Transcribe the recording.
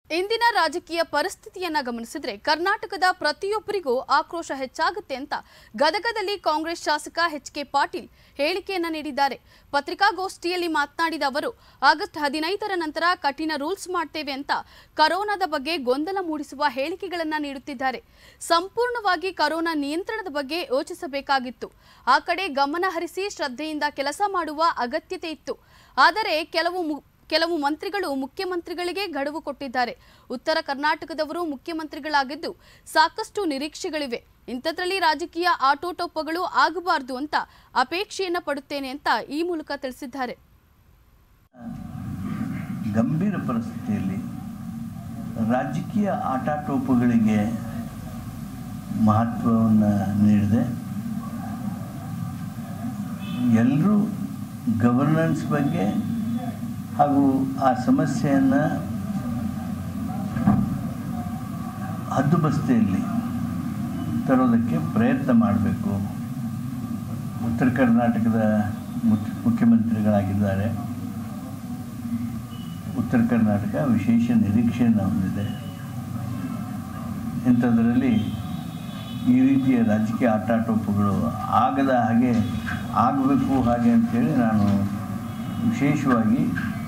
ಇಂದಿನ ರಾಜಕೀಯ ಪರಿಸ್ಥಿತಿಯನ್ನ ಗಮನಿಸಿದ್ರೆ ಕರ್ನಾಟಕದ ಪ್ರತಿಯೊಬ್ಬರಿಗೂ ಆಕ್ರೋಶ ಹೆಚ್ಚಾಗುತ್ತೆ ಅಂತ ಗದಗದಲ್ಲಿ ಕಾಂಗ್ರೆಸ್ ಶಾಸಕ ಎಚ್ ಕೆ ಪಾಟೀಲ್ ಹೇಳಿಕೆಯನ್ನ ನೀಡಿದ್ದಾರೆ ಪತ್ರಿಕಾಗೋಷ್ಠಿಯಲ್ಲಿ ಮಾತನಾಡಿದ ಅವರು ಆಗಸ್ಟ್ ಹದಿನೈದರ ನಂತರ ಕಠಿಣ ರೂಲ್ಸ್ ಮಾಡ್ತೇವೆ ಅಂತ ಕರೋನಾದ ಬಗ್ಗೆ ಗೊಂದಲ ಮೂಡಿಸುವ ಹೇಳಿಕೆಗಳನ್ನ ನೀಡುತ್ತಿದ್ದಾರೆ ಸಂಪೂರ್ಣವಾಗಿ ಕರೋನಾ ನಿಯಂತ್ರಣದ ಬಗ್ಗೆ ಯೋಚಿಸಬೇಕಾಗಿತ್ತು ಆ ಕಡೆ ಗಮನ ಹರಿಸಿ ಶ್ರದ್ಧೆಯಿಂದ ಕೆಲಸ ಮಾಡುವ ಅಗತ್ಯತೆ ಇತ್ತು ಆದರೆ ಕೆಲವು ಮು- ಕೆಲವು ಮಂತ್ರಿಗಳು ಮುಖ್ಯಮಂತ್ರಿಗಳಿಗೆ ಗಡುವು ಕೊಟ್ಟಿದ್ದಾರೆ ಉತ್ತರ ಕರ್ನಾಟಕದವರು ಮುಖ್ಯಮಂತ್ರಿಗಳಾಗಿದ್ದು ಸಾಕಷ್ಟು ನಿರೀಕ್ಷೆಗಳಿವೆ ಇಂಥದ್ರಲ್ಲಿ ರಾಜಕೀಯ ಆಟೋಟೋಪಗಳು ಆಗಬಾರದು ಅಂತ ಅಪೇಕ್ಷೆಯನ್ನ ಪಡುತ್ತೇನೆ ಅಂತ ಈ ಮೂಲಕ ತಿಳಿಸಿದ್ದಾರೆ ಗಂಭೀರ ಪರಿಸ್ಥಿತಿಯಲ್ಲಿ ರಾಜಕೀಯ ಆಟಾಟೋಪಗಳಿಗೆ ಮಹತ್ವವನ್ನು ನೀಡಿದೆ ಎಲ್ಲರೂ ಗವರ್ನೆನ್ಸ್ ಬಗ್ಗೆ ಹಾಗೂ ಆ ಸಮಸ್ಯೆಯನ್ನು ಹದ್ದುಬಸ್ತಿಯಲ್ಲಿ ತರೋದಕ್ಕೆ ಪ್ರಯತ್ನ ಮಾಡಬೇಕು ಉತ್ತರ ಕರ್ನಾಟಕದ ಮುಖ್ಯ ಮುಖ್ಯಮಂತ್ರಿಗಳಾಗಿದ್ದಾರೆ ಉತ್ತರ ಕರ್ನಾಟಕ ವಿಶೇಷ ನಿರೀಕ್ಷೆಯನ್ನು ಹೊಂದಿದೆ ಇಂಥದ್ರಲ್ಲಿ ಈ ರೀತಿಯ ರಾಜಕೀಯ ಆಟಾಟೋಪಗಳು ಆಗದ ಹಾಗೆ ಆಗಬೇಕು ಹಾಗೆ ಅಂತೇಳಿ ನಾನು ವಿಶೇಷವಾಗಿ